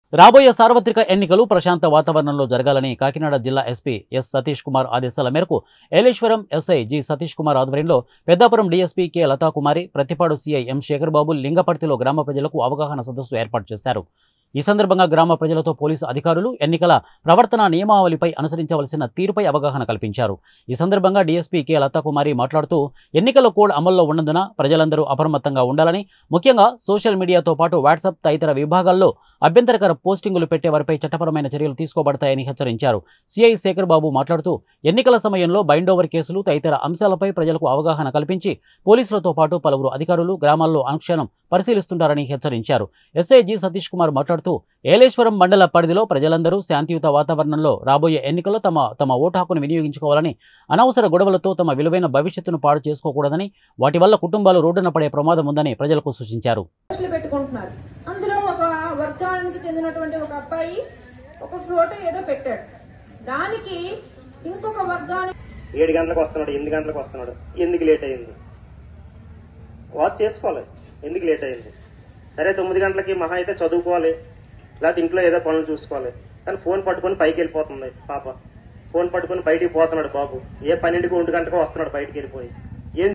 రాబోయే సార్వత్రిక ఎన్నికలు ప్రశాంత వాతావరణంలో జరగాలని కాకినాడ జిల్లా ఎస్పీ ఎస్ సతీష్ కుమార్ ఆదేశాల మేరకు ఏలేశ్వరం ఎస్ఐ జి సతీష్ కుమార్ ఆధ్వర్యంలో Peddapuram DSP K Lathakumari Prathipadu CI M Sekhar Babu లింగపర్తిలో గ్రామ ప్రజలకు అవగాహన సదస్సు ఏర్పాటు చేశారు ఈ సందర్భంగా గ్రామ ప్రజలతో పోలీసు అధికారులు ఎన్నికల ప్రవర్తన నియమావళిపై అనుసరించవలసిన తీరుపై అవగాహన కల్పించారు ఈ సందర్భంగా డీఎస్పీ కె లతాకుమారి మాట్లాడుతూ ఎన్నికల కోడ్ అమల్లో ఉన్నందున ప్రజలందరూ అప్రమత్తంగా ఉండాలని ముఖ్యంగా సోషల్ మీడియాతో పాటు వాట్సాప్ తదితర విభాగాల్లో అభ్యంతరకర పోస్టింగులు పెట్టే వారిపై చట్టపరమైన చర్యలు తీసుకోబడతాయని హెచ్చరించారు సిఐ శేఖర్ బాబు మాట్లాడుతూ ఎన్నికల సమయంలో బైండ్ ఓవర్ కేసులు తదితర అంశాలపై ప్రజలకు అవగాహన కల్పించి పోలీసులతో పాటు పలువురు అధికారులు గ్రామాల్లో అనుక్షణం పరిశీలిస్తుంటారని హెచ్చరించారు ఎస్ఐ జి సతీష్ కుమార్ మాట్లాడుతూ ఏలేశ్వరం మండల పరిధిలో ప్రజలందరూ శాంతియుత వాతావరణంలో రాబోయే ఎన్నికల్లో తమ తమ ఓటు హక్కును వినియోగించుకోవాలని అనవసర గొడవలతో తమ విలువైన భవిష్యత్తును పాడు చేసుకోకూడదని వాటి వల్ల కుటుంబాలు రోడ్డున పడే ప్రమాదం ఉందని ప్రజలకు సూచించారు పోస్టులు పెట్టుకుంటున్నారు అందులో ఒక వర్గానికి చెందినటువంటి ఒక అబ్బాయి ఒక ఫోటో ఏదో పెట్టాడు దానికి ఇంకొక వర్గానికి ఏడు గంటలకు వస్తున్నాడు ఎనిమిది గంటలకు వస్తున్నాడు ఎందుకు లేట్ అయింది వాచ్ చేసుకోవాలి ఎందుకు లేట్ అయింది సరే తొమ్మిది గంటలకి మహా అయితే చదువుకోవాలి లేకపోతే ఇంట్లో ఏదో పనులు చూసుకోవాలి కానీ ఫోన్ పట్టుకొని పైకి వెళ్ళిపోతుంది పాప ఫోన్ పట్టుకొని బయటికి పోతున్నాడు బాబు ఏ పన్నెండుకి ఒంటి గంటకు వస్తున్నాడు బయటికి వెళ్ళిపోయి